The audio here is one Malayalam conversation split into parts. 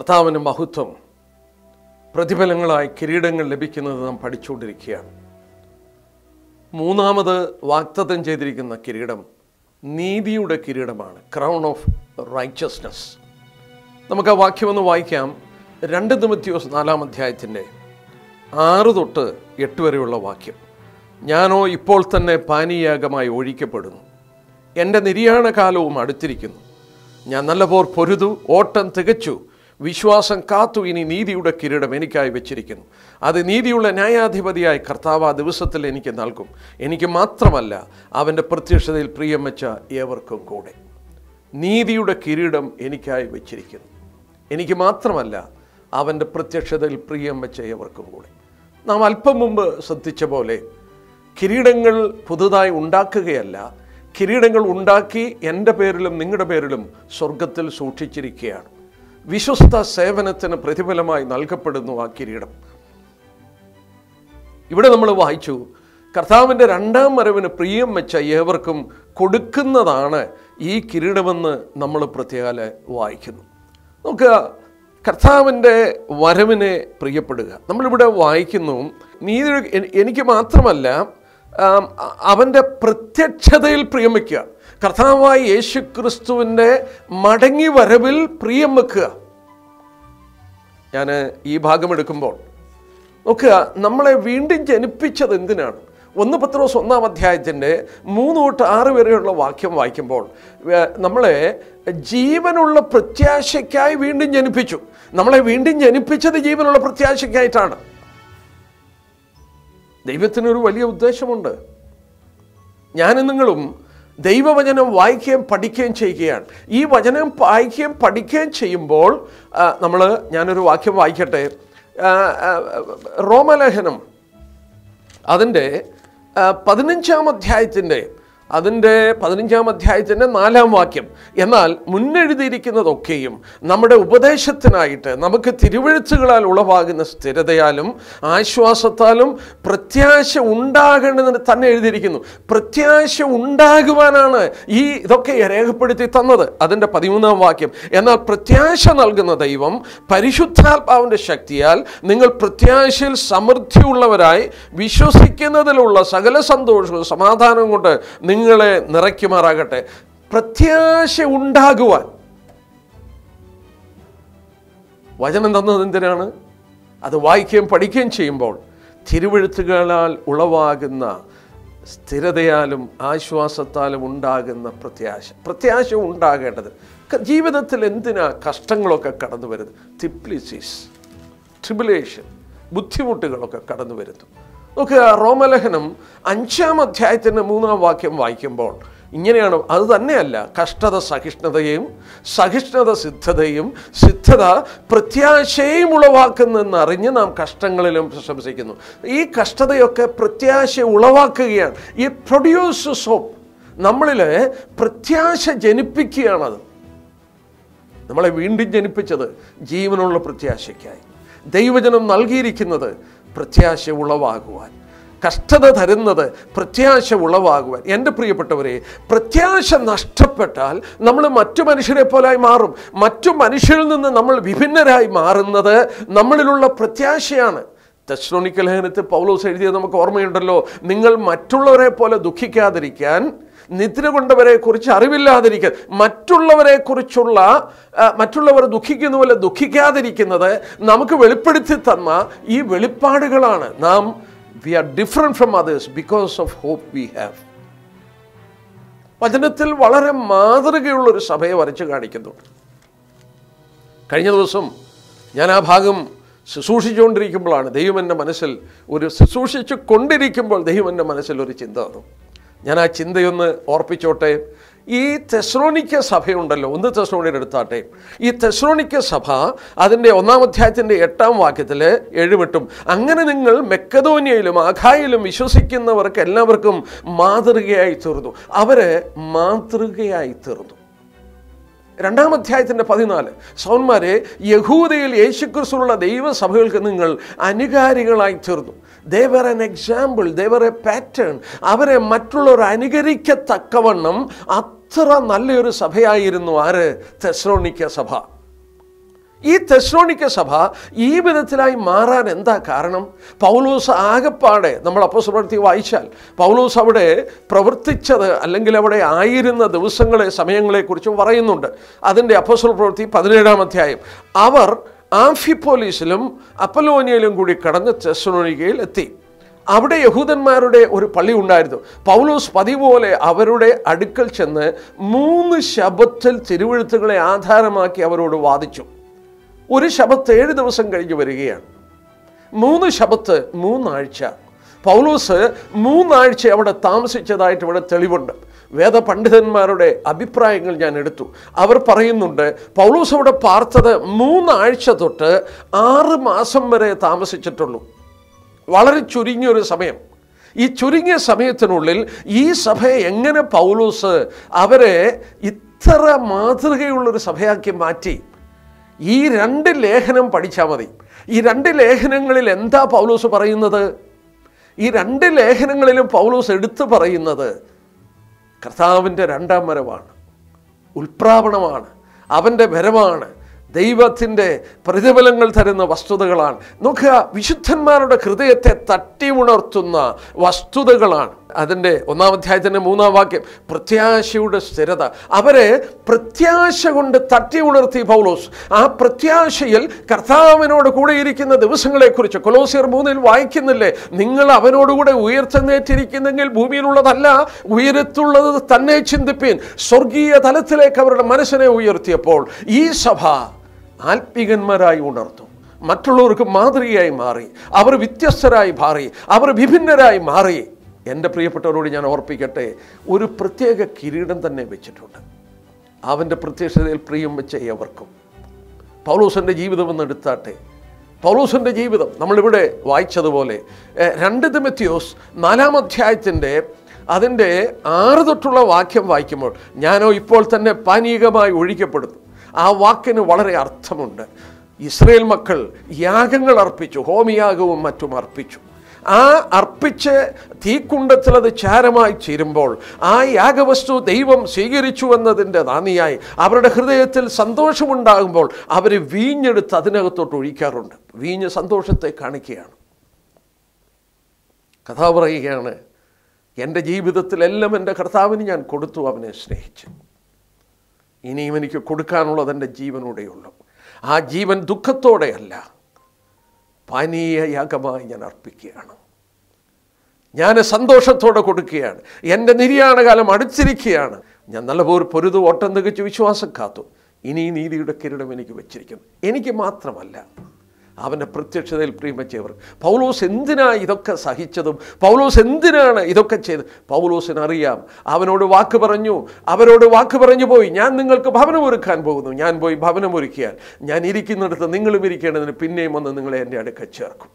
കർത്താവിന് മഹത്വം പ്രതിഫലങ്ങളായി കിരീടങ്ങൾ ലഭിക്കുന്നത് നാം പഠിച്ചുകൊണ്ടിരിക്കുകയാണ് മൂന്നാമത് വാക്തത്വം ചെയ്തിരിക്കുന്ന കിരീടം നീതിയുടെ കിരീടമാണ് ക്രൗൺ ഓഫ് റൈച്ചസ്നസ് നമുക്ക് ആ വാക്യം ഒന്ന് വായിക്കാം രണ്ട് തിമത്യോസ് നാലാം അധ്യായത്തിൻ്റെ ആറ് തൊട്ട് എട്ട് വരെയുള്ള വാക്യം ഞാനോ ഇപ്പോൾ തന്നെ പാനീയാഗമായി ഒഴിക്കപ്പെടുന്നു എൻ്റെ നിര്യാണ കാലവും അടുത്തിരിക്കുന്നു ഞാൻ നല്ലപോർ പൊരുതു ഓട്ടം തികച്ചു വിശ്വാസം കാത്തു ഇനി നീതിയുടെ കിരീടം എനിക്കായി വെച്ചിരിക്കുന്നു അത് നീതിയുള്ള ന്യായാധിപതിയായ കർത്താവ് ആ ദിവസത്തിൽ എനിക്ക് നൽകും എനിക്ക് മാത്രമല്ല അവൻ്റെ പ്രത്യക്ഷതയിൽ പ്രിയം വെച്ച ഏവർക്കും കൂടെ നീതിയുടെ കിരീടം എനിക്കായി വെച്ചിരിക്കുന്നു എനിക്ക് മാത്രമല്ല അവൻ്റെ പ്രത്യക്ഷതയിൽ പ്രിയം വെച്ച ഏവർക്കും കൂടെ നാം അല്പം മുമ്പ് ശ്രദ്ധിച്ച പോലെ കിരീടങ്ങൾ പുതുതായി ഉണ്ടാക്കുകയല്ല കിരീടങ്ങൾ ഉണ്ടാക്കി എൻ്റെ പേരിലും നിങ്ങളുടെ പേരിലും സ്വർഗത്തിൽ സൂക്ഷിച്ചിരിക്കുകയാണ് വിശ്വസ്ത സേവനത്തിന് പ്രതിഫലമായി നൽകപ്പെടുന്നു ആ കിരീടം ഇവിടെ നമ്മൾ വായിച്ചു കർത്താവിൻ്റെ രണ്ടാം വരവിന് പ്രിയം വെച്ച ഏവർക്കും കൊടുക്കുന്നതാണ് ഈ കിരീടമെന്ന് നമ്മൾ പ്രത്യേക വായിക്കുന്നു നമുക്ക് കർത്താവിൻ്റെ വരവിനെ പ്രിയപ്പെടുക നമ്മളിവിടെ വായിക്കുന്നു നീതി എ- എനിക്ക് മാത്രമല്ല ആം, അ- അവൻ്റെ പ്രത്യക്ഷതയിൽ പ്രിയം വയ്ക്കുക കർത്താവായ യേശു ക്രിസ്തുവിൻ്റെ മടങ്ങി വരവിൽ പ്രിയം വെക്കുക ഞാൻ ഈ ഭാഗം എടുക്കുമ്പോൾ നോക്കുക നമ്മളെ വീണ്ടും ജനിപ്പിച്ചത് എന്തിനാണ് ഒന്ന് പത്രോസ് ഒന്നാം അധ്യായത്തിൻ്റെ മൂന്ന് തൊട്ട് ആറ് വരെയുള്ള വാക്യം വായിക്കുമ്പോൾ ഏർ, നമ്മളെ ജീവനുള്ള പ്രത്യാശയ്ക്കായി വീണ്ടും ജനിപ്പിച്ചു നമ്മളെ വീണ്ടും ജനിപ്പിച്ചത് ജീവനുള്ള പ്രത്യാശയ്ക്കായിട്ടാണ് ദൈവത്തിനൊരു വലിയ ഉദ്ദേശമുണ്ട് ഞാനും നിങ്ങളും ദൈവവചനം വായിക്കുകയും പഠിക്കുകയും ചെയ്യുകയാണ് ഈ വചനം വായിക്കുകയും പഠിക്കുകയും ചെയ്യുമ്പോൾ നമ്മൾ ഞാനൊരു വാക്യം വായിക്കട്ടെ ആ, ആ, റോമലേഖനം അതിൻ്റെ ആ, പതിനഞ്ചാം അധ്യായത്തിൻ്റെ അതിൻ്റെ പതിനഞ്ചാം അധ്യായത്തിൻ്റെ നാലാം വാക്യം എന്നാൽ മുന്നെഴുതിയിരിക്കുന്നതൊക്കെയും നമ്മുടെ ഉപദേശത്തിനായിട്ട് നമുക്ക് തിരുവഴുത്തുകളാൽ ഉളവാകുന്ന സ്ഥിരതയാലും ആശ്വാസത്താലും പ്രത്യാശ ഉണ്ടാകേണ്ടതിന് തന്നെ എഴുതിയിരിക്കുന്നു പ്രത്യാശ ഉണ്ടാകുവാനാണ് ഈ ഇതൊക്കെ രേഖപ്പെടുത്തി തന്നത് അതിൻ്റെ പതിമൂന്നാം വാക്യം എന്നാൽ പ്രത്യാശ നൽകുന്ന ദൈവം പരിശുദ്ധാത്മാവിൻ്റെ ശക്തിയാൽ നിങ്ങൾ പ്രത്യാശയിൽ സമൃദ്ധിയുള്ളവരായി വിശ്വസിക്കുന്നതിലുള്ള സകല സന്തോഷവും സമാധാനവും കൊണ്ട് നിങ്ങളെ നിറയ്ക്കുമാറാകട്ടെ പ്രത്യാശ ഉണ്ടാകുവാൻ വചനം തന്നത് എന്തിനാണ് അത് വായിക്കുകയും പഠിക്കുകയും ചെയ്യുമ്പോൾ തിരുവഴുത്തുകളാൽ ഉളവാകുന്ന സ്ഥിരതയാലും ആശ്വാസത്താലും ഉണ്ടാകുന്ന പ്രത്യാശ പ്രത്യാശ ഉണ്ടാകേണ്ടത് ക- ജീവിതത്തിൽ എന്തിനാ കഷ്ടങ്ങളൊക്കെ കടന്നു വരുന്നത് തിപ്ലിസിസ് ട്രിബുലേഷൻ ബുദ്ധിമുട്ടുകളൊക്കെ കടന്നു വരുന്നു നോക്കുക റോമലേഖനം അഞ്ചാം അധ്യായത്തിൻ്റെ മൂന്നാം വാക്യം വായിക്കുമ്പോൾ ഇങ്ങനെയാണ് അത് തന്നെയല്ല കഷ്ടത സഹിഷ്ണുതയും സഹിഷ്ണുത സിദ്ധതയും സിദ്ധത പ്രത്യാശയും ഉളവാക്കുന്നെന്ന് അറിഞ്ഞ് നാം കഷ്ടങ്ങളിലും പ്രശംസിക്കുന്നു ഈ കഷ്ടതയൊക്കെ പ്രത്യാശ ഉളവാക്കുകയാണ് ഈ പ്രൊഡ്യൂസസ് ഹോപ്പ് നമ്മളിൽ പ്രത്യാശ ജനിപ്പിക്കുകയാണത് നമ്മളെ വീണ്ടും ജനിപ്പിച്ചത് ജീവനുള്ള പ്രത്യാശയ്ക്കായി ദൈവജനം നൽകിയിരിക്കുന്നത് പ്രത്യാശ ഉളവാകുവാൻ കഷ്ടത തരുന്നത് പ്രത്യാശ ഉളവാകുവാൻ എൻ്റെ പ്രിയപ്പെട്ടവരെ പ്രത്യാശ നഷ്ടപ്പെട്ടാൽ നമ്മൾ മറ്റു മനുഷ്യരെ പോലായി മാറും മറ്റു മനുഷ്യരിൽ നിന്ന് നമ്മൾ വിഭിന്നരായി മാറുന്നത് നമ്മളിലുള്ള പ്രത്യാശയാണ് തെസ്ലോണിക്ക ലേഖനത്തിൽ പൗലോസ് എഴുതിയത് നമുക്ക് ഓർമ്മയുണ്ടല്ലോ നിങ്ങൾ മറ്റുള്ളവരെ പോലെ ദുഃഖിക്കാതിരിക്കാൻ നിദ്ര കൊണ്ടവരെ കുറിച്ച് അറിവില്ലാതിരിക്കാൻ മറ്റുള്ളവരെ കുറിച്ചുള്ള ആ, മറ്റുള്ളവർ ദുഃഖിക്കുന്ന പോലെ ദുഃഖിക്കാതിരിക്കുന്നത് നമുക്ക് വെളിപ്പെടുത്തി തന്ന ഈ വെളിപ്പാടുകളാണ് നാം we are different from others because of hope we have വചനത്തിൽ വളരെ മാതൃകയുള്ള ഒരു സഭയെ വരച്ച് കാണിക്കുന്നു കഴിഞ്ഞ ദിവസം ഞാൻ ആ ഭാഗം ശുശ്രൂഷിച്ചുകൊണ്ടിരിക്കുമ്പോഴാണ് ദൈവം എൻ്റെ മനസ്സിൽ ഒരു ശുശ്രൂഷിച്ചു കൊണ്ടിരിക്കുമ്പോൾ ദൈവം എൻ്റെ മനസ്സിൽ ഒരു ചിന്ത വന്നു ഞാൻ ആ ചിന്തയൊന്ന് ഓർപ്പിച്ചോട്ടെ ഈ തെസ്രോണിക്ക സഭയുണ്ടല്ലോ ഒന്ന് തെസ്രോണിയുടെ എടുത്താട്ടെ ഈ തെസ്രോണിക്ക സഭ അതിൻ്റെ ഒന്നാം അധ്യായത്തിൻ്റെ എട്ടാം വാക്യത്തിൽ എഴുപെട്ടും അങ്ങനെ നിങ്ങൾ മെക്കതോനിയയിലും അഖായിലും വിശ്വസിക്കുന്നവർക്ക് എല്ലാവർക്കും മാതൃകയായി തീർന്നു അവര് മാതൃകയായി തീർന്നു രണ്ടാം അധ്യായത്തിൻ്റെ പതിനാല് സൗന്മാരെ യഹൂദയിൽ യേശുക്രിസ്തുള്ള ദൈവസഭകൾക്ക് നിങ്ങൾ അനുകാരികളായി തീർന്നു they were an example they were a pattern അവരെ മറ്റുള്ളവർ അനുകരിക്കത്തക്കവണ്ണം അത്ര നല്ലൊരു സഭയായിരുന്നു ആര് തെസ്രോണിക്ക സഭ ഈ തെസ്ലോണിക്ക സഭ ഈ വിധത്തിലായി മാറാൻ എന്താ കാരണം പൗലോസ് ആകപ്പാടെ നമ്മൾ അപ്പോസ് പ്രവൃത്തി വായിച്ചാൽ പൗലോസ് അവിടെ പ്രവർത്തിച്ചത് അല്ലെങ്കിൽ അവിടെ ആയിരുന്ന ദിവസങ്ങളെ സമയങ്ങളെക്കുറിച്ചും പറയുന്നുണ്ട് അതിൻ്റെ അപ്പോസൽ പ്രവൃത്തി പതിനേഴാം അധ്യായം അവർ ആംഫിപ്പോലീസിലും അപ്പലോനിയയിലും കൂടി കടന്ന് തെസ്ലോണിക്കയിൽ എത്തി അവിടെ യഹൂദന്മാരുടെ ഒരു പള്ളി ഉണ്ടായിരുന്നു പൗലോസ് പതിവ് പോലെ അവരുടെ അടുക്കൽ ചെന്ന് മൂന്ന് ശബത്തിൽ തിരുവഴുത്തുകളെ ആധാരമാക്കി അവരോട് വാദിച്ചു ഒരു ശബത്ത് ഏഴ് ദിവസം കഴിഞ്ഞ് വരികയാണ് മൂന്ന് ശബത്ത് മൂന്നാഴ്ച പൗലോസ് മൂന്നാഴ്ച അവിടെ താമസിച്ചതായിട്ട് ഇവിടെ തെളിവുണ്ട് വേദപണ്ഡിതന്മാരുടെ അഭിപ്രായങ്ങൾ ഞാൻ എടുത്തു അവർ പറയുന്നുണ്ട് പൗലോസ് അവിടെ പാർത്തത് മൂന്നാഴ്ച തൊട്ട് ആറ് മാസം വരെ താമസിച്ചിട്ടുള്ളൂ വളരെ ചുരുങ്ങിയൊരു സമയം ഈ ചുരുങ്ങിയ സമയത്തിനുള്ളിൽ ഈ സഭയെ എങ്ങനെ പൗലോസ് അവരെ ഇത്ര മാതൃകയുള്ളൊരു സഭയാക്കി മാറ്റി ഈ രണ്ട് ലേഖനം പഠിച്ചാൽ മതി ഈ രണ്ട് ലേഖനങ്ങളിൽ എന്താ പൗലോസ് പറയുന്നത് ഈ രണ്ട് ലേഖനങ്ങളിലും പൗലോസ് എടുത്തു പറയുന്നത് കർത്താവിൻ്റെ രണ്ടാം വരവാണ് ഉൽപ്രാവണമാണ് അവൻ്റെ വരവാണ് ദൈവത്തിൻ്റെ പ്രതിഫലങ്ങൾ തരുന്ന വസ്തുതകളാണ് നോക്കുക വിശുദ്ധന്മാരുടെ ഹൃദയത്തെ തട്ടി ഉണർത്തുന്ന വസ്തുതകളാണ് അതിൻ്റെ ഒന്നാം അധ്യായത്തിൻ്റെ മൂന്നാം വാക്യം പ്രത്യാശയുടെ സ്ഥിരത അവരെ പ്രത്യാശ കൊണ്ട് തട്ടി ഉണർത്തി പൗലോസ് ആ പ്രത്യാശയിൽ കർത്താവിനോട് കൂടെ ഇരിക്കുന്ന ദിവസങ്ങളെക്കുറിച്ച് കൊലോസിയർ മൂന്നിൽ വായിക്കുന്നില്ലേ നിങ്ങൾ അവനോടുകൂടെ ഉയർത്തെന്നേറ്റിരിക്കുന്നെങ്കിൽ ഭൂമിയിലുള്ളതല്ല ഉയരത്തുള്ളത് തന്നെ ചിന്തിപ്പീൻ സ്വർഗീയ തലത്തിലേക്ക് അവരുടെ മനസ്സിനെ ഉയർത്തിയപ്പോൾ ഈ സഭ ആത്മീകന്മാരായി ഉണർത്തും മറ്റുള്ളവർക്ക് മാതൃകയായി മാറി അവർ വ്യത്യസ്തരായി മാറി അവർ വിഭിന്നരായി മാറി എൻ്റെ പ്രിയപ്പെട്ടവരോട് ഞാൻ ഓർപ്പിക്കട്ടെ ഒരു പ്രത്യേക കിരീടം തന്നെ വെച്ചിട്ടുണ്ട് അവൻ്റെ പ്രത്യക്ഷതയിൽ പ്രിയം വെച്ച ഏവർക്കും പൗലോസിൻ്റെ ജീവിതം എന്ന് എടുത്താട്ടെ പൗലോസിൻ്റെ ജീവിതം നമ്മളിവിടെ വായിച്ചതുപോലെ എഹ്, രണ്ട് തിമത്യോസ് നാലാം അധ്യായത്തിൻ്റെ അതിൻ്റെ ആറ് തൊട്ടുള്ള വാക്യം വായിക്കുമ്പോൾ ഞാനോ ഇപ്പോൾ തന്നെ പാനീകമായി ഒഴിക്കപ്പെടുന്നു ആ വാക്കിന് വളരെ അർത്ഥമുണ്ട് ഇസ്രയേൽ മക്കൾ യാഗങ്ങൾ അർപ്പിച്ചു ഹോമിയാഗവും മറ്റും അർപ്പിച്ചു ആ അർപ്പിച്ച് തീക്കുണ്ടത്തിൽ അത് ചാരമായി ചേരുമ്പോൾ ആ യാഗവസ്തു ദൈവം സ്വീകരിച്ചു എന്നതിൻ്റെ നാന്ദിയായി അവരുടെ ഹൃദയത്തിൽ സന്തോഷമുണ്ടാകുമ്പോൾ അവർ വീഞ്ഞെടുത്ത് അതിനകത്തോട്ട് ഒഴിക്കാറുണ്ട് വീഞ്ഞ് സന്തോഷത്തെ കാണിക്കുകയാണ് കഥ പറയുകയാണ് എൻ്റെ ജീവിതത്തിലെല്ലാം എൻ്റെ കർത്താവിന് ഞാൻ കൊടുത്തു അവനെ സ്നേഹിച്ചു ഇനിയും എനിക്ക് കൊടുക്കാനുള്ളത് എൻ്റെ ജീവനോടെയുള്ളൂ ആ ജീവൻ ദുഃഖത്തോടെയല്ല പാനീയ യാഗമായി ഞാൻ അർപ്പിക്കുകയാണ് ഞാൻ സന്തോഷത്തോടെ കൊടുക്കുകയാണ് എൻ്റെ നിര്യാണ കാലം അടുത്തിരിക്കുകയാണ് ഞാൻ നല്ലപോലെ പൊരുതു ഓട്ടം തികച്ച് വിശ്വാസം കാത്തു ഇനി ഈ നീതിയുടെ കിരീടം എനിക്ക് വെച്ചിരിക്കുന്നു എനിക്ക് മാത്രമല്ല അവൻ്റെ പ്രത്യക്ഷതയിൽ പ്രിയമച്ചവർ പൗലോസ് എന്തിനാ ഇതൊക്കെ സഹിച്ചതും പൗലോസ് എന്തിനാണ് ഇതൊക്കെ ചെയ്തത് പൗലോസിന് അറിയാം അവനോട് വാക്ക് പറഞ്ഞു അവരോട് വാക്ക് പറഞ്ഞു പോയി ഞാൻ നിങ്ങൾക്ക് ഭവനമൊരുക്കാൻ പോകുന്നു ഞാൻ പോയി ഭവനമൊരുക്കിയാൽ ഞാൻ ഇരിക്കുന്നിടത്ത് നിങ്ങളും ഇരിക്കേണ്ടതിന് പിന്നെയും വന്ന് നിങ്ങളെ എൻ്റെ അടുക്ക ചേർക്കും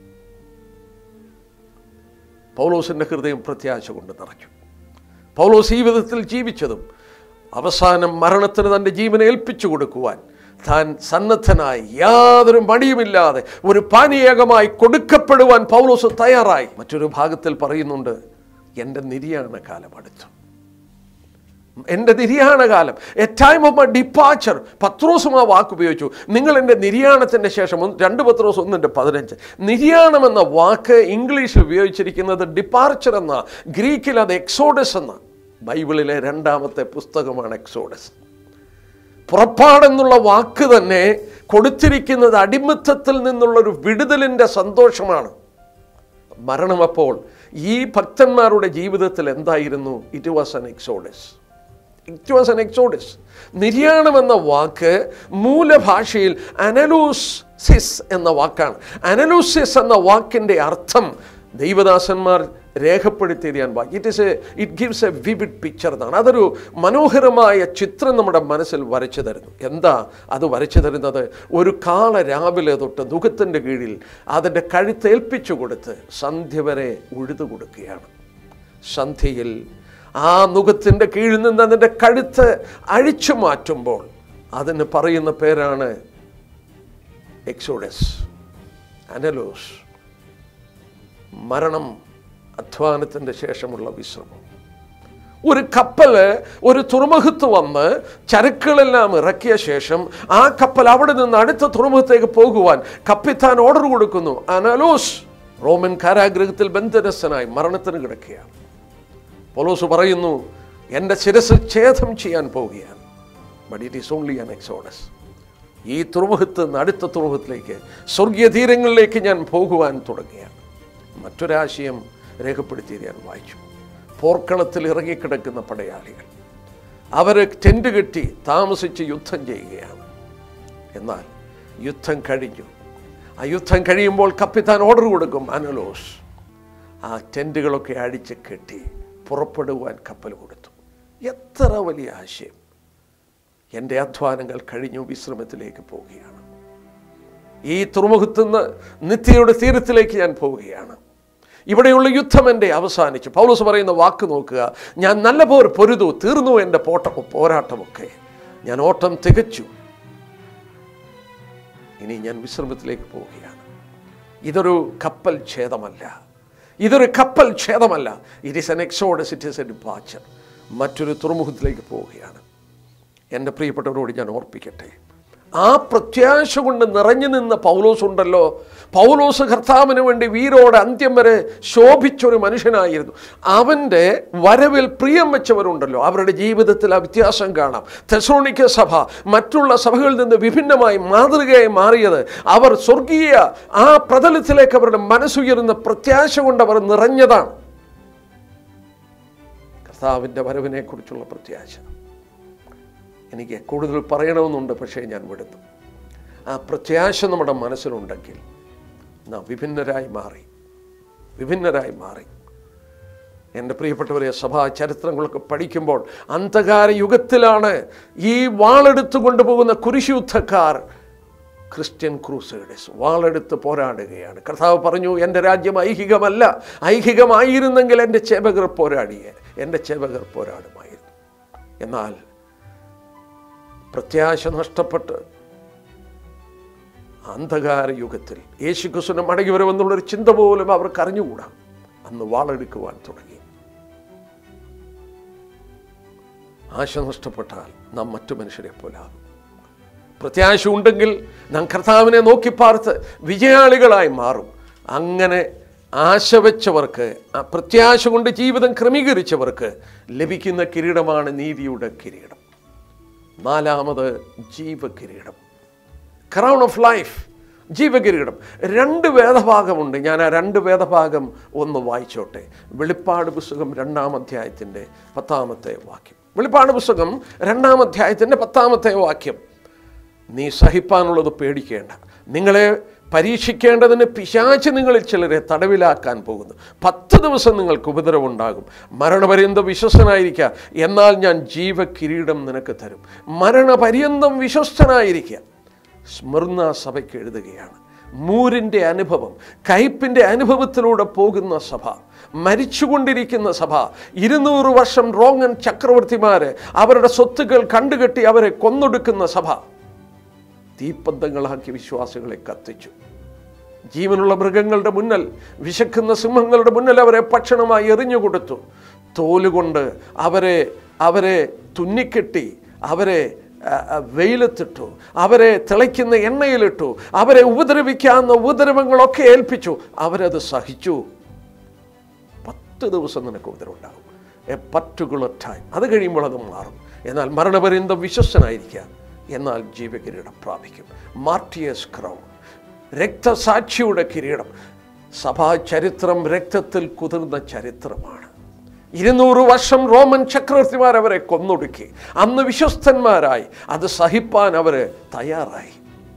പൗലോസിൻ്റെ ഹൃദയം പ്രത്യാശ കൊണ്ട് നിറഞ്ഞു പൗലോസ് ഈ വിധത്തിൽ ജീവിച്ചതും അവസാനം മരണത്തിന് തൻ്റെ ജീവനെ ഏൽപ്പിച്ചു കൊടുക്കുവാൻ താൻ സന്നദ്ധനായി യാതൊരു മടിയുമില്ലാതെ ഒരു പാനീയകമായി കൊടുക്കപ്പെടുവാൻ പൗലോസ് തയ്യാറായി മറ്റൊരു ഭാഗത്തിൽ പറയുന്നുണ്ട് എൻ്റെ നിര്യാണ കാലം അടുത്തു എൻ്റെ നിര്യാണകാലം a time of my departure പത്രോസും ആ വാക്ക് ഉപയോഗിച്ചു നിങ്ങൾ എൻ്റെ നിര്യാണത്തിൻ്റെ ശേഷം ഒന്ന് രണ്ട് പത്രോസ് ഒന്നിൻ്റെ പതിനഞ്ച് നിര്യാണം എന്ന വാക്ക് ഇംഗ്ലീഷിൽ ഉപയോഗിച്ചിരിക്കുന്നത് ഡിപ്പാർച്ചർ എന്ന ഗ്രീക്കിൽ അത് എക്സോഡസ് എന്ന ബൈബിളിലെ രണ്ടാമത്തെ പുസ്തകമാണ് എക്സോഡസ് പുറപ്പാടെന്നുള്ള വാക്ക് തന്നെ കൊടുത്തിരിക്കുന്നത് അടിമത്തത്തിൽ നിന്നുള്ളൊരു വിടുതലിൻ്റെ സന്തോഷമാണ് മരണം അപ്പോൾ ഈ ഭക്തന്മാരുടെ ജീവിതത്തിൽ എന്തായിരുന്നു it was an exodus it was an exodus നിര്യാണം എന്ന വാക്ക് മൂലഭാഷയിൽ അനലൂസിസ് എന്ന വാക്കാണ് അനലൂസിസ് എന്ന വാക്കിൻ്റെ അർത്ഥം ദൈവദാസന്മാർ രേഖപ്പെടുത്തിയത് ഞാൻ വായി it is a it gives a vivid picture എന്നാണ് അതൊരു മനോഹരമായ ചിത്രം നമ്മുടെ മനസ്സിൽ വരച്ചു തരുന്നു എന്താ അത് വരച്ചു തരുന്നത് ഒരു കാള രാവിലെ തൊട്ട് ദുഃഖത്തിൻ്റെ കീഴിൽ അതിൻ്റെ കഴുത്തേൽപ്പിച്ചു കൊടുത്ത് സന്ധ്യ വരെ ഉഴുതു കൊടുക്കുകയാണ് സന്ധ്യയിൽ ആ നുഖത്തിൻ്റെ കീഴിൽ നിന്ന് അതിൻ്റെ കഴുത്ത് അഴിച്ചു മാറ്റുമ്പോൾ അതിന് പറയുന്ന പേരാണ് എക്സോഡസ് അനലോസ് മരണം അധ്വാനത്തിൻ്റെ ശേഷമുള്ള വിശ്രമം ഒരു കപ്പല് ഒരു തുറമുഖത്ത് വന്ന് ചരക്കുകളെല്ലാം ഇറക്കിയ ശേഷം ആ കപ്പൽ അവിടെ നിന്ന് അടുത്ത തുറമുഖത്തേക്ക് പോകുവാൻ കപ്പിത്താൻ ഓർഡർ കൊടുക്കുന്നു അനലോസ് റോമൻ കാരാഗ്രഹത്തിൽ ബന്ധനസ്ഥനായി മരണത്തിന് കിടക്കുകയാണ് പോലോസ് പറയുന്നു എൻ്റെ ശിരസ് ഛേദം ചെയ്യാൻ പോവുകയാണ് but it is only an exodus ഈ തുറമുഖത്ത് നിന്ന് അടുത്ത തുറമുഖത്തിലേക്ക് സ്വർഗീയ തീരങ്ങളിലേക്ക് ഞാൻ പോകുവാൻ തുടങ്ങിയാണ് മറ്റൊരാശയം രേഖപ്പെടുത്തിയത് ഞാൻ വായിച്ചു പോർക്കളത്തിൽ ഇറങ്ങിക്കിടക്കുന്ന പടയാളികൾ അവർ ടെൻറ്റ് കെട്ടി താമസിച്ച് യുദ്ധം ചെയ്യുകയാണ് എന്നാൽ യുദ്ധം കഴിഞ്ഞു ആ യുദ്ധം കഴിയുമ്പോൾ കപ്പിത്താൻ ഓർഡർ കൊടുക്കും അനലോസ് ആ ടെൻറ്റുകളൊക്കെ അടിച്ച് കെട്ടി പുറപ്പെടുവാൻ കപ്പൽ കൊടുത്തു എത്ര വലിയ ആശയം എൻ്റെ അധ്വാനങ്ങൾ കഴിഞ്ഞു വിശ്രമത്തിലേക്ക് പോവുകയാണ് ഈ തുറമുഖത്തുനിന്ന് നിത്യയുടെ തീരത്തിലേക്ക് ഞാൻ പോവുകയാണ് ഇവിടെയുള്ള യുദ്ധം എൻ്റെ അവസാനിച്ചു പൗലോസ് പറയുന്ന വാക്ക് നോക്കുക ഞാൻ നല്ല പോർ പൊരുതു തീർന്നു എൻ്റെ പോട്ട പോരാട്ടമൊക്കെ ഞാൻ ഓട്ടം തികച്ചു ഇനി ഞാൻ വിശ്രമത്തിലേക്ക് പോവുകയാണ് ഇതൊരു കപ്പൽ ഛേദമല്ല ഇതൊരു കപ്പൽ ഛേദമല്ല it is an exodus it is a departure മറ്റൊരു തുറമുഖത്തിലേക്ക് പോവുകയാണ് എൻ്റെ പ്രിയപ്പെട്ടവരോട് ഞാൻ ഓർപ്പിക്കട്ടെ ആ പ്രത്യാശ കൊണ്ട് നിറഞ്ഞു നിന്ന പൗലോസ് ഉണ്ടല്ലോ പൗലോസ് കർത്താവിന് വേണ്ടി വീരോടെ അന്ത്യം വരെ ശോഭിച്ചൊരു മനുഷ്യനായിരുന്നു അവൻ്റെ വരവിൽ പ്രിയം വെച്ചവരുണ്ടല്ലോ അവരുടെ ജീവിതത്തിൽ ആ വ്യത്യാസം കാണാം തെസോണിക്ക സഭ മറ്റുള്ള സഭകളിൽ നിന്ന് വിഭിന്നമായി മാതൃകയായി മാറിയത് അവർ സ്വർഗീയ ആ പ്രതലത്തിലേക്ക് അവരുടെ മനസ്സുയരുന്ന പ്രത്യാശ കൊണ്ട് അവർ നിറഞ്ഞതാണ് കർത്താവിൻ്റെ വരവിനെക്കുറിച്ചുള്ള പ്രത്യാശ എനിക്ക് കൂടുതൽ പറയണമെന്നുണ്ട് പക്ഷേ ഞാൻ വിടുന്നു ആ പ്രത്യാശ നമ്മുടെ മനസ്സിലുണ്ടെങ്കിൽ നാം വിഭിന്നരായി മാറി വിഭിന്നരായി മാറി എൻ്റെ പ്രിയപ്പെട്ടവരെ സഭാ ചരിത്രങ്ങളൊക്കെ പഠിക്കുമ്പോൾ അന്ധകാര യുഗത്തിലാണ് ഈ വാളെടുത്ത് കൊണ്ടുപോകുന്ന കുരിശുദ്ധക്കാർ ക്രിസ്ത്യൻ ക്രൂസേഡേഴ്സ് വാളെടുത്ത് പോരാടുകയാണ് കർത്താവ് പറഞ്ഞു എൻ്റെ രാജ്യം ഐഹികമല്ല ഐഹികമായിരുന്നെങ്കിൽ എൻ്റെ ചേവകർ പോരാടിയെ എൻ്റെ ചേവകർ പോരാടുമായിരുന്നു എന്നാൽ പ്രത്യാശ നഷ്ടപ്പെട്ട് അന്ധകാര യുഗത്തിൽ യേശു ക്രിസ്തുവിനെ മടങ്ങി വരുമെന്നുള്ളൊരു ചിന്ത പോലും അവർക്ക് അറിഞ്ഞുകൂടാ അന്ന് വാളെടുക്കുവാൻ തുടങ്ങി ആശ നഷ്ടപ്പെട്ടാൽ നാം മറ്റു മനുഷ്യരെ പോലാകും പ്രത്യാശ ഉണ്ടെങ്കിൽ നാം കർത്താവിനെ നോക്കി പാർത്ത് വിജയാളികളായി മാറും അങ്ങനെ ആശ വെച്ചവർക്ക് ആ പ്രത്യാശ കൊണ്ട് ജീവിതം ക്രമീകരിച്ചവർക്ക് ലഭിക്കുന്ന കിരീടമാണ് നീതിയുടെ കിരീടം നാലാമത് ജീവകിരീടം ക്രൗൺ ഓഫ് ലൈഫ് ജീവകിരീടം രണ്ട് വേദഭാഗമുണ്ട് ഞാൻ ആ രണ്ട് വേദഭാഗം ഒന്ന് വായിച്ചോട്ടെ വെളിപ്പാട് പുസ്തകം രണ്ടാം അധ്യായത്തിൻ്റെ പത്താമത്തെ വാക്യം വെളിപ്പാട് പുസ്തകം രണ്ടാം അധ്യായത്തിൻ്റെ പത്താമത്തെ വാക്യം നീ സഹിപ്പാനുള്ളത് പേടിക്കേണ്ട നിങ്ങളെ പരീക്ഷിക്കേണ്ടതിന് പിശാച്ച് നിങ്ങളിൽ ചിലരെ തടവിലാക്കാൻ പോകുന്നു പത്ത് ദിവസം നിങ്ങൾക്ക് ഉപദ്രവമുണ്ടാകും മരണപര്യന്തം വിശ്വസ്തനായിരിക്കുക എന്നാൽ ഞാൻ ജീവകിരീടം നിനക്ക് തരും മരണപര്യന്തം വിശ്വസ്തനായിരിക്കുക സ്മൃണ സഭയ്ക്ക് എഴുതുകയാണ് മൂരിൻ്റെ അനുഭവം കയ്പിൻ്റെ അനുഭവത്തിലൂടെ പോകുന്ന സഭ മരിച്ചുകൊണ്ടിരിക്കുന്ന സഭ ഇരുന്നൂറ് വർഷം റോങ്ങൻ ചക്രവർത്തിമാര് അവരുടെ സ്വത്തുക്കൾ കണ്ടുകെട്ടി അവരെ കൊന്നൊടുക്കുന്ന സഭ തീപ്പന്തങ്ങളാക്കി വിശ്വാസികളെ കത്തിച്ചു ജീവനുള്ള മൃഗങ്ങളുടെ മുന്നിൽ വിശക്കുന്ന സിംഹങ്ങളുടെ മുന്നിൽ അവരെ ഭക്ഷണമായി എറിഞ്ഞു കൊടുത്തു തോലുകൊണ്ട് അവരെ അവരെ തുന്നിക്കെട്ടി അവരെ ആ, ആ, വെയിലത്തിട്ടു അവരെ തിളയ്ക്കുന്ന എണ്ണയിലിട്ടു അവരെ ഉപദ്രവിക്കാവുന്ന ഉപദ്രവങ്ങളൊക്കെ ഏൽപ്പിച്ചു അവരത് സഹിച്ചു പത്ത് ദിവസം നിനക്ക് ഉപദ്രവം ഉണ്ടാകും എ പർട്ടിക്കുലർ ടൈം അത് കഴിയുമ്പോൾ അത് മാറും എന്നാൽ മരണപര്യന്തം വിശ്വസ്തനായിരിക്കുക എന്നാൽ ജീവകിരീടം പ്രാപിക്കും മാർട്ടിയസ് ക്രൗൺ രക്തസാക്ഷിയുടെ കിരീടം സഭാ ചരിത്രം രക്തത്തിൽ കുതിർന്ന ചരിത്രമാണ് ഇരുന്നൂറ് വർഷം റോമൻ ചക്രവർത്തിമാർ അവരെ കൊന്നൊടുക്കി അന്ന് വിശ്വസ്തന്മാരായി അത് സഹിപ്പാൻ അവര് തയ്യാറായി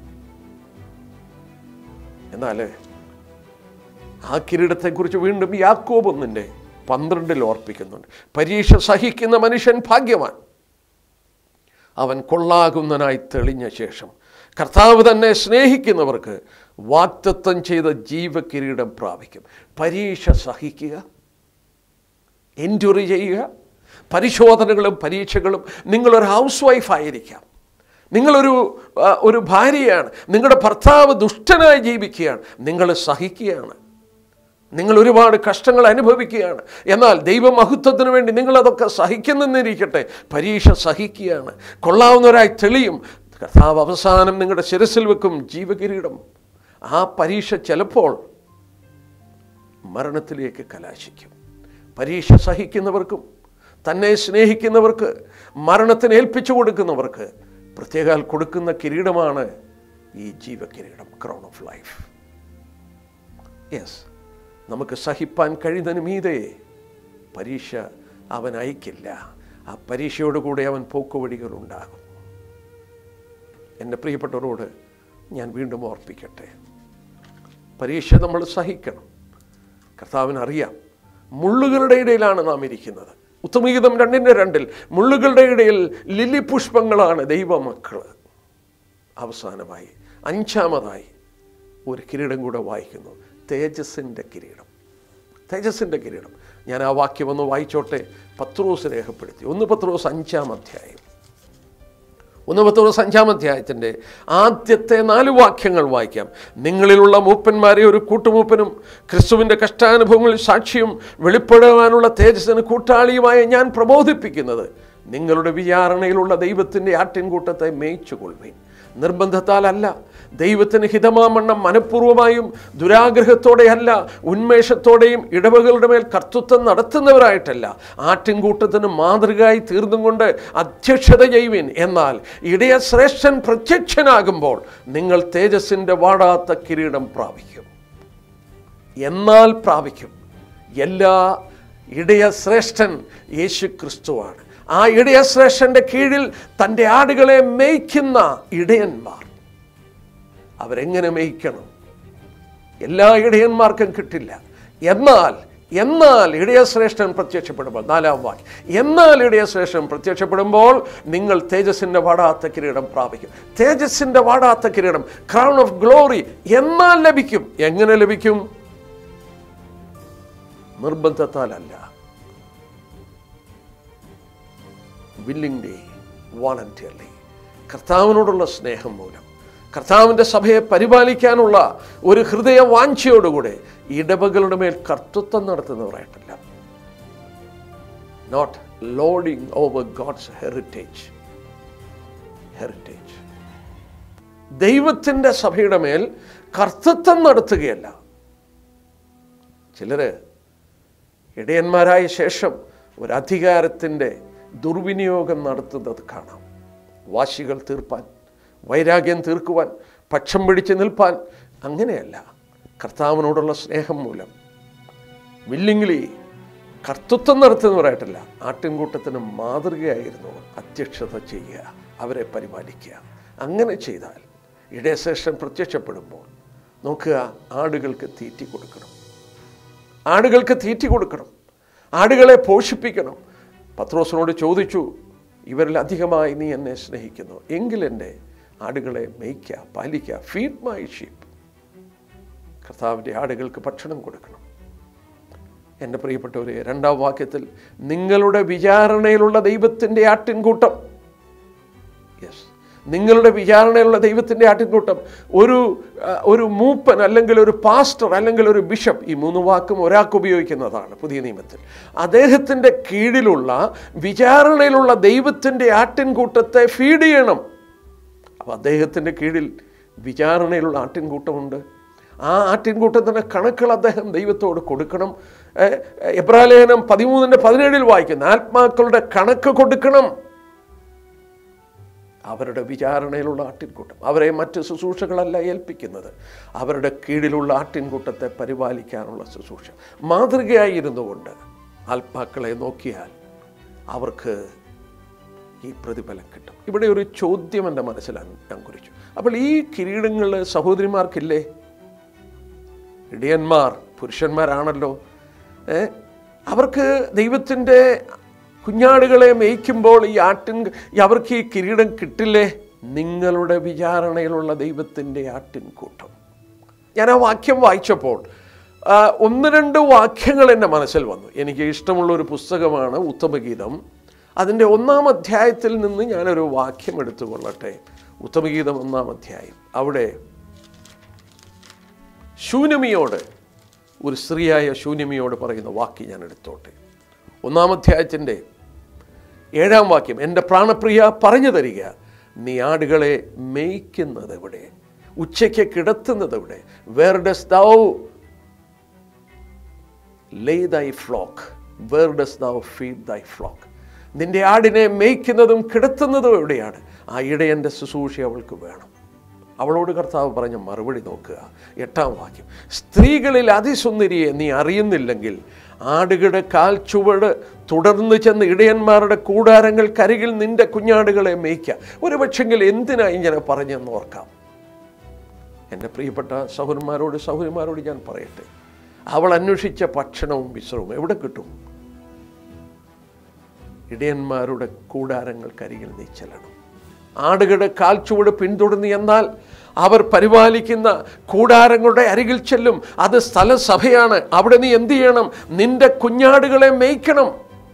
എന്നാൽ ആ കിരീടത്തെക്കുറിച്ച് വീണ്ടും യാക്കോബ് ഒന്നിൻ്റെ പന്ത്രണ്ടിൽ ഓർപ്പിക്കുന്നുണ്ട് പരീക്ഷ സഹിക്കുന്ന മനുഷ്യൻ ഭാഗ്യവാൻ അവൻ കൊള്ളാകുന്നനായി തെളിഞ്ഞ ശേഷം കർത്താവ് തന്നെ സ്നേഹിക്കുന്നവർക്ക് വാക്തത്വം ചെയ്ത ജീവകിരീടം പ്രാപിക്കും പരീക്ഷ സഹിക്കുക എൻജോയ് ചെയ്യുക പരിശോധനകളും പരീക്ഷകളും നിങ്ങളൊരു ഹൗസ് വൈഫ് ആയിരിക്കാം നിങ്ങളൊരു ആ, ഒരു ഭാര്യയാണ് നിങ്ങളുടെ ഭർത്താവ് ദുഷ്ടനായി ജീവിക്കുകയാണ് നിങ്ങൾ സഹിക്കുകയാണ് നിങ്ങൾ ഒരുപാട് കഷ്ടങ്ങൾ അനുഭവിക്കുകയാണ് എന്നാൽ ദൈവമഹത്വത്തിന് വേണ്ടി നിങ്ങളതൊക്കെ സഹിക്കുന്നെന്നിരിക്കട്ടെ പരീക്ഷ സഹിക്കുകയാണ് കൊള്ളാവുന്നവരായി തെളിയും കർത്താവ് അവസാനം നിങ്ങളുടെ ശിരസിൽ വെക്കും ജീവകിരീടം ആ പരീക്ഷ ചിലപ്പോൾ മരണത്തിലേക്ക് കലാശിക്കും പരീക്ഷ സഹിക്കുന്നവർക്കും തന്നെ സ്നേഹിക്കുന്നവർക്ക് മരണത്തിന് ഏൽപ്പിച്ചു കൊടുക്കുന്നവർക്ക് പ്രത്യേകാൽ കൊടുക്കുന്ന കിരീടമാണ് ഈ ജീവകിരീടം ക്രൗൺ ഓഫ് ലൈഫ് യെസ് നമുക്ക് സഹിപ്പാൻ കഴിയുന്നതിന് മീതെ പരീക്ഷ അവൻ അയക്കില്ല ആ പരീക്ഷയോടുകൂടെ അവൻ പോക്കുവഴികൾ ഉണ്ടാകും എൻ്റെ പ്രിയപ്പെട്ടവരോട് ഞാൻ വീണ്ടും ഓർപ്പിക്കട്ടെ പരീക്ഷ നമ്മൾ സഹിക്കണം കർത്താവിന് അറിയാം മുള്ളുകളുടെ ഇടയിലാണ് നാം ഇരിക്കുന്നത് ഉത്തമഗീതം രണ്ടിൻ്റെ രണ്ടിൽ മുള്ളുകളുടെ ഇടയിൽ ലില്ലി പുഷ്പങ്ങളാണ് ദൈവമക്കൾ അവസാനമായി അഞ്ചാമതായി ഒരു കിരീടം കൂടെ വായിക്കുന്നു തേജസ്സിൻ്റെ കിരീടം തേജസ്സിൻ്റെ കിരീടം ഞാൻ ആ വാക്യം ഒന്ന് വായിച്ചോട്ടെ പത്രോസ് രേഖപ്പെടുത്തി ഒന്ന് പത്രോസ് അഞ്ചാം അധ്യായം ഒന്ന് പത്രോസ് അഞ്ചാം അധ്യായത്തിൻ്റെ ആദ്യത്തെ നാല് വാക്യങ്ങൾ വായിക്കാം നിങ്ങളിലുള്ള മൂപ്പന്മാരെ ഒരു കൂട്ടുമൂപ്പനും ക്രിസ്തുവിൻ്റെ കഷ്ടാനുഭവങ്ങളിൽ സാക്ഷിയും വെളിപ്പെടുവാനുള്ള തേജസ്സിന് കൂട്ടാളിയുമായ ഞാൻ പ്രബോധിപ്പിക്കുന്നത് നിങ്ങളുടെ വിചാരണയിലുള്ള ദൈവത്തിൻ്റെ ആട്ടിൻകൂട്ടത്തെ മേയിച്ചുകൊള്ളുവേൻ നിർബന്ധത്താലല്ല ദൈവത്തിന് ഹിതമാമണ്ണം മനഃപൂർവ്വമായും ദുരാഗ്രഹത്തോടെയല്ല ഉന്മേഷത്തോടെയും ഇടവകളുടെ മേൽ കർത്തൃത്വം നടത്തുന്നവരായിട്ടല്ല ആട്ടിൻകൂട്ടത്തിന് മാതൃകയായി തീർന്നും കൊണ്ട് അധ്യക്ഷത ചെയ്യുവിൻ എന്നാൽ ഇടയ ശ്രേഷ്ഠൻ പ്രത്യക്ഷനാകുമ്പോൾ നിങ്ങൾ തേജസ്സിൻ്റെ വാടാത്ത കിരീടം പ്രാപിക്കും എന്നാൽ പ്രാപിക്കും എല്ലാ ഇടയ ശ്രേഷ്ഠൻ യേശു ക്രിസ്തുവാണ് ആ ഇടയ ശ്രേഷ്ഠന്റെ കീഴിൽ തൻ്റെ ആടുകളെ മേയ്ക്കുന്ന ഇടയന്മാർ അവരെങ്ങനെ മേയ്ക്കണം എല്ലാ ഇടയന്മാർക്കും കിട്ടില്ല എന്നാൽ എന്നാൽ ഇടയശ്രേഷ്ഠൻ പ്രത്യക്ഷപ്പെടുമ്പോൾ നാലാം വാക്യം എന്നാൽ ഇടയശ്രേഷ്ഠൻ പ്രത്യക്ഷപ്പെടുമ്പോൾ നിങ്ങൾ തേജസ്സിൻ്റെ വാടാത്ത കിരീടം പ്രാപിക്കും തേജസ്സിൻ്റെ വാടാത്ത കിരീടം ക്രൗൺ ഓഫ് ഗ്ലോറി എന്നാൽ ലഭിക്കും എങ്ങനെ ലഭിക്കും നിർബന്ധത്താലല്ല വില്ലിംഗ്ലി വോളണ്ടിയർലി കർത്താവിനോടുള്ള സ്നേഹം മൂലം കർത്താവിൻ്റെ സഭയെ പരിപാലിക്കാനുള്ള ഒരു ഹൃദയ വാഞ്ചയോടുകൂടെ ഇടവകളുടെ മേൽ കർത്തൃത്വം നടത്തുന്നവരായിട്ടല്ല not lording over God's heritage heritage ദൈവത്തിൻ്റെ സഭയുടെ മേൽ കർത്തൃത്വം നടത്തുകയല്ല ചിലര് ഇടയന്മാരായ ശേഷം ഒരു അധികാരത്തിൻ്റെ ദുർവിനിയോഗം നടത്തുന്നത് കാണാം വാശികൾ തീർപ്പാൻ വൈരാഗ്യം തീർക്കുവാൻ പക്ഷം പിടിച്ച് നിൽപ്പാൻ അങ്ങനെയല്ല കർത്താവിനോടുള്ള സ്നേഹം മൂലം വില്ലിംഗ്ലി കർത്തൃത്വം നടത്തുന്നവരായിട്ടല്ല ആട്ടിൻകൂട്ടത്തിന് മാതൃകയായിരുന്നു അധ്യക്ഷത ചെയ്യുക അവരെ പരിപാലിക്കുക അങ്ങനെ ചെയ്താൽ ഇടയശേഷം പ്രത്യക്ഷപ്പെടുമ്പോൾ നോക്കുക ആടുകൾക്ക് തീറ്റി കൊടുക്കണം ആടുകൾക്ക് തീറ്റി കൊടുക്കണം ആടുകളെ പോഷിപ്പിക്കണം പത്രോസിനോട് ചോദിച്ചു ഇവരിൽ അധികമായി നീ എന്നെ സ്നേഹിക്കുന്നു എങ്കിൽ എൻ്റെ ആടുകളെ മേയ്ക്കുക പാലിക്കുക ഫീഡ് മൈ ഷീപ്പ് കർത്താവിൻ്റെ ആടുകൾക്ക് ഭക്ഷണം കൊടുക്കണം എൻ്റെ പ്രിയപ്പെട്ടവരെ രണ്ടാം വാക്യത്തിൽ നിങ്ങളുടെ വിചാരണയിലുള്ള ദൈവത്തിൻ്റെ ആട്ടിൻകൂട്ടം യെസ് നിങ്ങളുടെ വിചാരണയിലുള്ള ദൈവത്തിൻ്റെ ആട്ടിൻകൂട്ടം ഒരു ആ, ഒരു മൂപ്പൻ അല്ലെങ്കിൽ ഒരു പാസ്റ്റർ അല്ലെങ്കിൽ ഒരു ബിഷപ്പ് ഈ മൂന്ന് വാക്കും ഒരാൾക്ക് ഉപയോഗിക്കുന്നതാണ് പുതിയ നിയമത്തിൽ അദ്ദേഹത്തിൻ്റെ കീഴിലുള്ള വിചാരണയിലുള്ള ദൈവത്തിൻ്റെ ആട്ടിൻകൂട്ടത്തെ ഫീഡ് ചെയ്യണം അപ്പോൾ അദ്ദേഹത്തിൻ്റെ കീഴിൽ വിചാരണയിലുള്ള ആട്ടിൻകൂട്ടമുണ്ട് ആ ആട്ടിൻകൂട്ടത്തിൻ്റെ കണക്കുകൾ അദ്ദേഹം ദൈവത്തോട് കൊടുക്കണം ഏഹ്, എബ്രാലേഖനം പതിമൂന്നിൻ്റെ പതിനേഴിൽ വായിക്കുന്ന ആത്മാക്കളുടെ കണക്ക് കൊടുക്കണം അവരുടെ വിചാരണയിലുള്ള ആട്ടിൻകൂട്ടം അവരെ മറ്റ് ശുശ്രൂഷകളല്ല ഏൽപ്പിക്കുന്നത് അവരുടെ കീഴിലുള്ള ആട്ടിൻകൂട്ടത്തെ പരിപാലിക്കാനുള്ള ശുശ്രൂഷ മാതൃകയായിരുന്നു കൊണ്ട് ആത്മാക്കളെ നോക്കിയാൽ അവർക്ക് ഈ പ്രതിഫലം കിട്ടും ഇവിടെ ഒരു ചോദ്യം എൻ്റെ മനസ്സിലാണ് ഞാൻ കുറിച്ചു അപ്പോൾ ഈ കിരീടങ്ങൾ സഹോദരിമാർക്കില്ലേ ഇടിയന്മാർ പുരുഷന്മാരാണല്ലോ ഏ? അവർക്ക് ദൈവത്തിൻ്റെ കുഞ്ഞാടുകളെ മേയ്ക്കുമ്പോൾ ഈ ആട്ടിൻ ഈ അവർക്ക് ഈ കിരീടം കിട്ടില്ലേ നിങ്ങളുടെ വിചാരണയിലുള്ള ദൈവത്തിൻ്റെ ആട്ടിൻകൂട്ടം ഞാൻ ആ വാക്യം വായിച്ചപ്പോൾ ആ, ഒന്ന് രണ്ട് വാക്യങ്ങൾ എൻ്റെ മനസ്സിൽ വന്നു എനിക്ക് ഇഷ്ടമുള്ള ഒരു പുസ്തകമാണ് ഉത്തമഗീതം അതിൻ്റെ ഒന്നാം അധ്യായത്തിൽ നിന്ന് ഞാനൊരു വാക്യം എടുത്തുകൊള്ളട്ടെ ഉത്തമഗീതം ഒന്നാം അധ്യായം അവിടെ ശൂനമിയോട് ഒരു സ്ത്രീയായ ശൂന്യമിയോട് പറയുന്ന വാക്ക് ഞാൻ എടുത്തോട്ടെ ഒന്നാം അധ്യായത്തിൻ്റെ ഏഴാം വാക്യം എൻ്റെ പ്രാണപ്രിയ പറഞ്ഞു തരിക നീ ആടുകളെ മേയ്ക്കുന്നത് എവിടെ ഉച്ചയ്ക്ക് കിടത്തുന്നത് എവിടെ where does thou lay thy flock where does thou feed thy flock നിന്റെ ആടിനെ മേയ്ക്കുന്നതും കിടത്തുന്നതും എവിടെയാണ് ആ ഇടയൻ്റെ ശുശ്രൂഷ അവൾക്ക് വേണം അവളോട് കർത്താവ് പറഞ്ഞ മറുപടി നോക്കുക എട്ടാം വാക്യം സ്ത്രീകളിൽ അതിസുന്ദരിയെ നീ അറിയുന്നില്ലെങ്കിൽ ആടുകളുടെ കാൽ ചുവട് തുടർന്ന് ചെന്ന് ഇടയന്മാരുടെ കൂടാരങ്ങൾക്കരികിൽ നിന്റെ കുഞ്ഞാടുകളെ മേയ്ക്കുക ഒരു പക്ഷെങ്കിൽ എന്തിനാ ഇങ്ങനെ പറഞ്ഞെന്ന് ഓർക്കാം എൻ്റെ പ്രിയപ്പെട്ട സഹോദരന്മാരോട് സഹോദരിമാരോട് ഞാൻ പറയട്ടെ അവൾ അന്വേഷിച്ച ഭക്ഷണവും വിശ്രമവും എവിടെ കിട്ടും ഇടയന്മാരുടെ കൂടാരങ്ങൾക്കരികിൽ നീ ചെല്ലണം ആടുകളുടെ കാൽച്ചുവട് പിന്തുടർന്ന് എന്നാൽ അവർ പരിപാലിക്കുന്ന കൂടാരങ്ങളുടെ അരികിൽ ചെല്ലും അത് സ്ഥലസഭയാണ് അവിടെ നീ എന്ത് ചെയ്യണം നിന്റെ കുഞ്ഞാടുകളെ മേയ്ക്കണം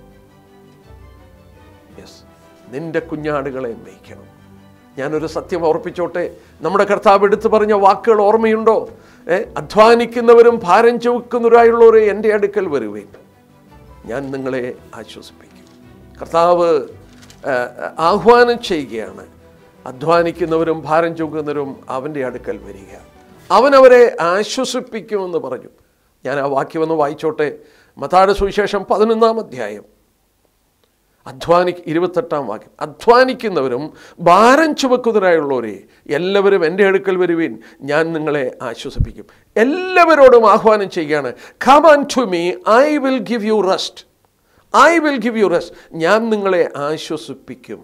യെസ് നിന്റെ കുഞ്ഞാടുകളെ മേയ്ക്കണം ഞാനൊരു സത്യം ഓർപ്പിച്ചോട്ടെ നമ്മുടെ കർത്താവ് എടുത്തു പറഞ്ഞ വാക്കുകൾ ഓർമ്മയുണ്ടോ ഏ അധ്വാനിക്കുന്നവരും ഭാരം ചുവക്കുന്നവരായുള്ളവരെ എൻ്റെ അടുക്കൽ വരുവേൻ ഞാൻ നിങ്ങളെ ആശ്വസിപ്പിക്കും കർത്താവ് ആ, ആഹ്വാനം ചെയ്യുകയാണ് അധ്വാനിക്കുന്നവരും ഭാരം ചുമക്കുന്നവരും അവൻ്റെ അടുക്കൽ വരിക അവൻ അവരെ ആശ്വസിപ്പിക്കുമെന്ന് പറഞ്ഞു ഞാൻ ആ വാക്യം ഒന്ന് വായിച്ചോട്ടെ മത്താട് സുവിശേഷം പതിനൊന്നാം അധ്യായം അധ്വാനി ഇരുപത്തെട്ടാം വാക്യം അധ്വാനിക്കുന്നവരും ഭാരം ചുമക്കുന്നവരായുള്ളവരെ എല്ലാവരും എൻ്റെ അടുക്കൽ വരുവീൻ ഞാൻ നിങ്ങളെ ആശ്വസിപ്പിക്കും എല്ലാവരോടും ആഹ്വാനം ചെയ്യുകയാണ് come unto me I will give you rest I will give you rest ഞാൻ നിങ്ങളെ ആശ്വസിപ്പിക്കും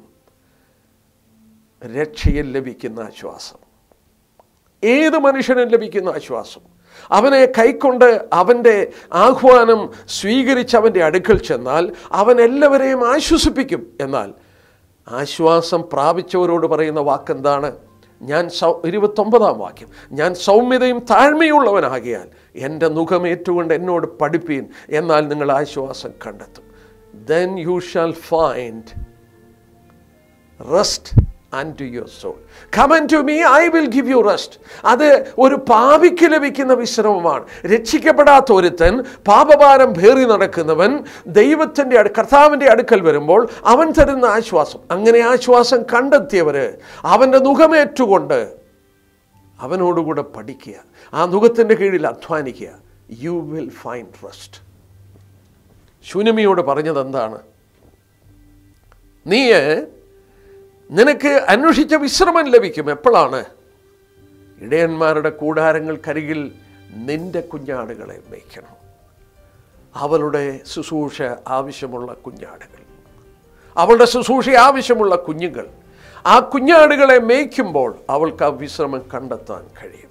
രക്ഷയിൽ ലഭിക്കുന്ന ആശ്വാസം ഏത് മനുഷ്യനും ലഭിക്കുന്ന ആശ്വാസം അവനെ കൈക്കൊണ്ട് അവൻ്റെ ആഹ്വാനം സ്വീകരിച്ച് അവൻ്റെ അടുക്കൽ ചെന്നാൽ അവൻ എല്ലാവരെയും ആശ്വസിപ്പിക്കും എന്നാൽ ആശ്വാസം പ്രാപിച്ചവരോട് പറയുന്ന വാക്കെന്താണ് ഞാൻ സൗ ഇരുപത്തൊമ്പതാം വാക്യം ഞാൻ സൗമ്യതയും താഴ്മയുള്ളവനാകിയാൽ എൻ്റെ മുഖമേറ്റുകൊണ്ട് എന്നോട് പഠിപ്പീൻ എന്നാൽ നിങ്ങൾ ആശ്വാസം കണ്ടെത്തും then you shall find rest and to your soul come unto me I will give you rest അത് ഒരു പാപിക്ക് ലഭിക്കുന്ന വിശ്രമമാണ് രക്ഷിക്കപ്പെടാത്ത ഒരുത്തൻ പാപഭാരം ഭേറി നടക്കുന്നവൻ ദൈവത്തിൻ്റെ അടു കർത്താവിൻ്റെ അടുക്കൽ വരുമ്പോൾ അവൻ തരുന്ന ആശ്വാസം അങ്ങനെ ആശ്വാസം കണ്ടെത്തിയവര് അവൻ്റെ മുഖമേറ്റുകൊണ്ട് അവനോടുകൂടെ പഠിക്കുക ആ മുഖത്തിൻ്റെ കീഴിൽ അധ്വാനിക്കുക യു വിൽ ഫൈൻഡ് റെസ്റ്റ് ശൂന്യമിയോട് പറഞ്ഞത് എന്താണ് നീ നിനക്ക് അന്വേഷിച്ച വിശ്രമം ലഭിക്കും എപ്പോഴാണ് ഇടയന്മാരുടെ കൂടാരങ്ങൾക്കരികിൽ നിന്റെ കുഞ്ഞാടുകളെ മേയ്ക്കണം അവളുടെ ശുശ്രൂഷ ആവശ്യമുള്ള കുഞ്ഞാടുകൾ അവളുടെ ശുശ്രൂഷ ആവശ്യമുള്ള കുഞ്ഞുങ്ങൾ ആ കുഞ്ഞാടുകളെ മേയ്ക്കുമ്പോൾ അവൾക്ക് ആ വിശ്രമം കണ്ടെത്താൻ കഴിയും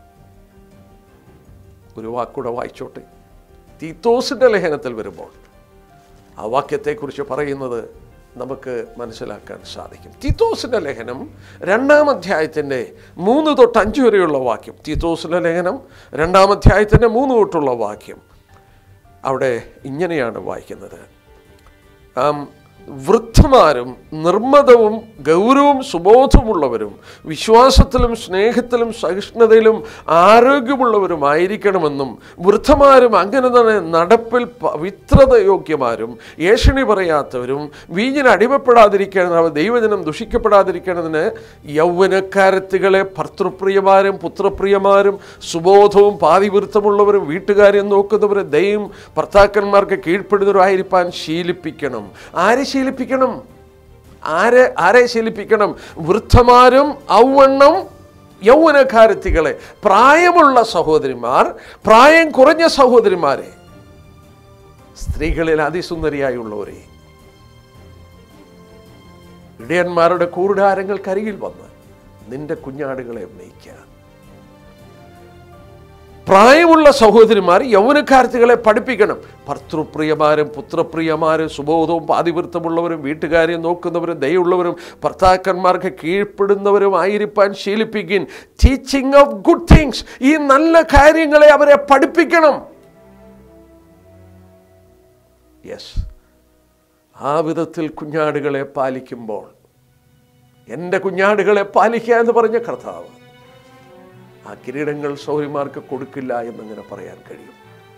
ഒരു വാക്കൂടെ വായിച്ചോട്ടെ തീത്തോസിൻ്റെ ലേഖനത്തിൽ വരുമ്പോൾ ആ വാക്യത്തെക്കുറിച്ച് പറയുന്നത് നമുക്ക് മനസ്സിലാക്കാൻ സാധിക്കും തീത്തോസിൻ്റെ ലേഖനം രണ്ടാം അധ്യായത്തിൻ്റെ മൂന്ന് തൊട്ട് അഞ്ച് വരെയുള്ള വാക്യം തീത്തോസിൻ്റെ ലേഖനം രണ്ടാം അധ്യായത്തിൻ്റെ മൂന്ന് തൊട്ടുള്ള വാക്യം അവിടെ ഇങ്ങനെയാണ് വായിക്കുന്നത് ആം, വൃദ്ധമാരും നിർമ്മതവും ഗൗരവവും സുബോധമുള്ളവരും വിശ്വാസത്തിലും സ്നേഹത്തിലും സഹിഷ്ണുതയിലും ആരോഗ്യമുള്ളവരുമായിരിക്കണമെന്നും വൃദ്ധമാരും അങ്ങനെ തന്നെ നടപ്പിൽ പവിത്രതയോഗ്യമാരും ഏഷണി പറയാത്തവരും വീഞ്ഞിന് അടിമപ്പെടാതിരിക്കണം അവ ദൈവജനം ദുഷിക്കപ്പെടാതിരിക്കണതിന് യൗവനക്കാരത്തികളെ ഭർത്തൃപ്രിയമാരും പുത്രപ്രിയമാരും സുബോധവും പാതിവൃത്തമുള്ളവരും വീട്ടുകാരെയും നോക്കുന്നവരും ദൈവം ഭർത്താക്കന്മാർക്ക് കീഴ്പ്പെടുന്നവരായിരിക്കാൻ ശീലിപ്പിക്കണം ആരെ ശീലിപ്പിക്കണം ആരെ ആരെ ശീലിപ്പിക്കണം വൃദ്ധമാരും ഔവണ്ണം യൗവനക്കാരത്തികളെ പ്രായമുള്ള സഹോദരിമാർ പ്രായം കുറഞ്ഞ സഹോദരിമാരെ സ്ത്രീകളിൽ അതിസുന്ദരിയായുള്ളവരെ ഇടയന്മാരുടെ കൂടാരങ്ങൾക്കരികിൽ വന്ന് നിന്റെ കുഞ്ഞാടുകളെ മേയ്ക്കുക പ്രായമുള്ള സഹോദരിമാർ യൗവനക്കാരത്തികളെ പഠിപ്പിക്കണം ഭർത്തൃപ്രിയമാരും പുത്രപ്രിയമാരും സുബോധവും പാതിവൃത്തമുള്ളവരും വീട്ടുകാരെയും നോക്കുന്നവരും ദയുള്ളവരും ഭർത്താക്കന്മാർക്ക് കീഴ്പ്പെടുന്നവരും ആയിരിക്കാൻ ശീലിപ്പിക്കും ടീച്ചിങ് ഓഫ് ഗുഡ് തിങ്സ് ഈ നല്ല കാര്യങ്ങളെ അവരെ പഠിപ്പിക്കണം യെസ് ആ വിധത്തിൽ കുഞ്ഞാടുകളെ പാലിക്കുമ്പോൾ എൻ്റെ കുഞ്ഞാടുകളെ പാലിക്കുക എന്ന് പറഞ്ഞ കർത്താവ് ആ കിരീടങ്ങൾ സൗര്യമാർക്ക് കൊടുക്കില്ല എന്നിങ്ങനെ പറയാൻ കഴിയും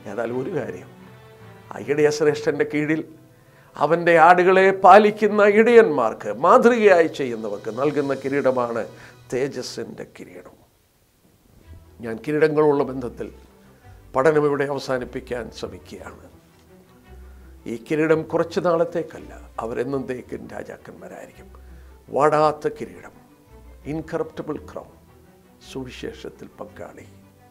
ഏതായാലും ഒരു കാര്യം ആ ഇടയ ശ്രേഷ്ഠൻ്റെ കീഴിൽ അവൻ്റെ ആടുകളെ പാലിക്കുന്ന ഇടയന്മാർക്ക് മാതൃകയായി ചെയ്യുന്നവർക്ക് നൽകുന്ന കിരീടമാണ് തേജസ്സിൻ്റെ കിരീടം ഞാൻ കിരീടങ്ങളുള്ള ബന്ധത്തിൽ പഠനം ഇവിടെ അവസാനിപ്പിക്കാൻ ശ്രമിക്കുകയാണ് ഈ കിരീടം കുറച്ച് നാളത്തേക്കല്ല അവരെന്നേക്കും രാജാക്കന്മാരായിരിക്കും വാടാത്ത കിരീടം ഇൻകറപ്റ്റബിൾ ക്രൗൺ സുവിശേഷത്തിൽ പങ്കാളി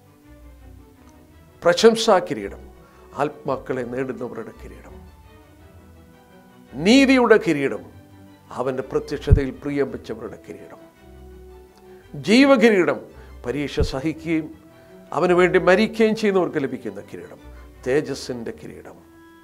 പ്രശംസാ കിരീടം ആത്മാക്കളെ നേടുന്നവരുടെ കിരീടം നീതിയുടെ കിരീടം അവൻ്റെ പ്രത്യക്ഷതയിൽ പ്രിയം വെച്ചവരുടെ കിരീടം ജീവകിരീടം പരീക്ഷ സഹിക്കുകയും അവന് വേണ്ടി മരിക്കുകയും ചെയ്യുന്നവർക്ക് ലഭിക്കുന്ന കിരീടം തേജസ്സിൻ്റെ കിരീടം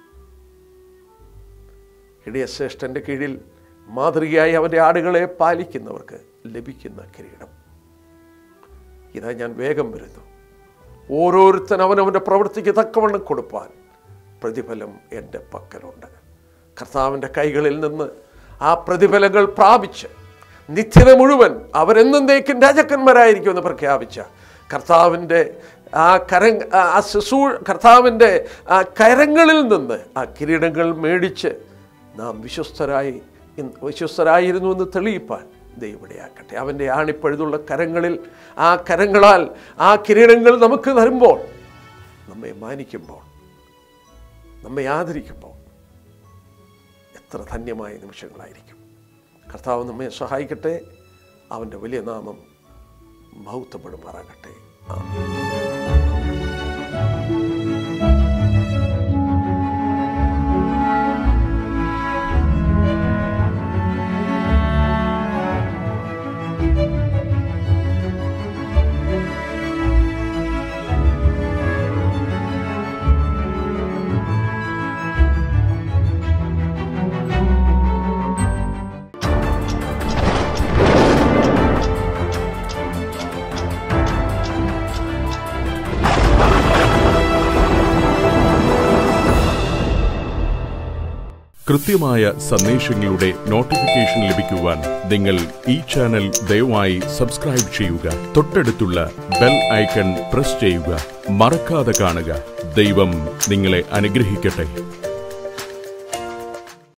ഇടയശ്രേഷ്ഠൻ്റെ കീഴിൽ മാതൃകയായി അവൻ്റെ ആടുകളെ പാലിക്കുന്നവർക്ക് ലഭിക്കുന്ന കിരീടം ഇതാ ഞാൻ വേഗം വരുന്നു ഓരോരുത്തൻ അവനവൻ്റെ പ്രവൃത്തിക്ക് തക്കവണ്ണം കൊടുപ്പാൻ പ്രതിഫലം എൻ്റെ പക്കലുണ്ട് കർത്താവിൻ്റെ കൈകളിൽ നിന്ന് ആ പ്രതിഫലങ്ങൾ പ്രാപിച്ച് നിത്യത മുഴുവൻ അവരെന്നേക്കും രാജാക്കന്മാരായിരിക്കുമെന്ന് പ്രഖ്യാപിച്ച കർത്താവിൻ്റെ ആ കര ആ ശുശ്രൂ കർത്താവിൻ്റെ ആ കരങ്ങളിൽ നിന്ന് ആ കിരീടങ്ങൾ മേടിച്ച് നാം വിശ്വസ്തരായി ഇന്ന് വിശ്വസ്തരായിരുന്നു എന്ന് തെളിയിപ്പാൻ ദൈവവിടെയാക്കട്ടെ അവൻ്റെ ആണിപ്പഴുതുള്ള കരങ്ങളിൽ ആ കരങ്ങളാൽ ആ കിരീടങ്ങൾ നമുക്ക് തരുമ്പോൾ നമ്മെ മാനിക്കുമ്പോൾ നമ്മെ ആദരിക്കുമ്പോൾ എത്ര ധന്യമായ നിമിഷങ്ങളായിരിക്കും കർത്താവ് നമ്മെ സഹായിക്കട്ടെ അവൻ്റെ വലിയ നാമം മഹത്വപ്പെടുമാറാകട്ടെ ആമേൻ കൃത്യമായ സന്ദേശങ്ങളുടെ നോട്ടിഫിക്കേഷൻ ലഭിക്കുവാൻ നിങ്ങൾ ഈ ചാനൽ ദയവായി സബ്സ്ക്രൈബ് ചെയ്യുക തൊട്ടടുത്തുള്ള ബെൽ ഐക്കൺ പ്രസ് ചെയ്യുക മറക്കാതെ കാണുക ദൈവം നിങ്ങളെ അനുഗ്രഹിക്കട്ടെ